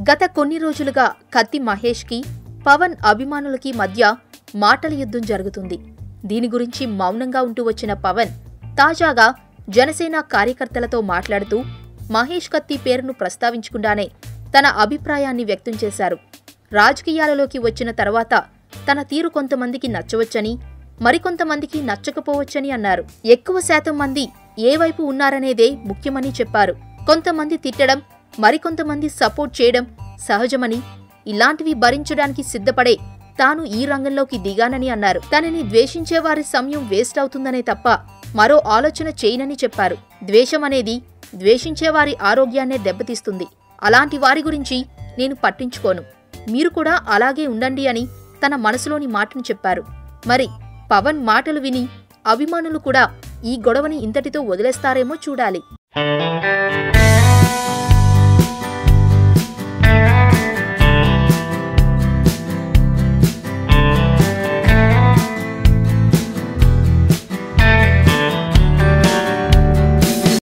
గత కొన్ని రోజులుగా కత్తి మహేష్కి పవన్ అభిమానులకి మధ్య మాటల యుద్ధం జరుగుతుంది దీని గురించి మౌనంగా ఉంటూ వచ్చిన పవన్ తాజాగా జనసేన కార్యకర్తలతో మాట్లాడుతూ మహేష్ కత్తి పేరును ప్రస్తావించకుండానే తన అభిప్రాయాన్ని వ్యక్తం చేశారు రాజకీయాలలోకి వచ్చిన తర్వాత తన తీరు కొంతమందికి నచ్చవచ్చని మరికొంతమందికి నచ్చకపోవచ్చని అన్నారు ఎక్కువ శాతం మంది ఏ వైపు ఉన్నారనేదే ముఖ్యమని చెప్పారు కొంతమంది తిట్టడం మరికొంతమంది సపోర్ట్ చేయడం సహజమని ఇలాంటివి భరించడానికి సిద్ధపడే తాను ఈ రంగంలోకి దిగానని అన్నారు తనని ద్వేషించే వారి సమయం వేస్ట్ అవుతుందనే తప్ప మరో ఆలోచన చేయనని చెప్పారు ద్వేషం అనేది ద్వేషించే వారి ఆరోగ్యాన్నే దెబ్బతీస్తుంది అలాంటి వారి గురించి నేను పట్టించుకోను మీరు కూడా అలాగే ఉండండి అని తన మనసులోని మాటను చెప్పారు మరి పవన్ మాటలు విని అభిమానులు కూడా ఈ గొడవని ఇంతటితో వదిలేస్తారేమో చూడాలి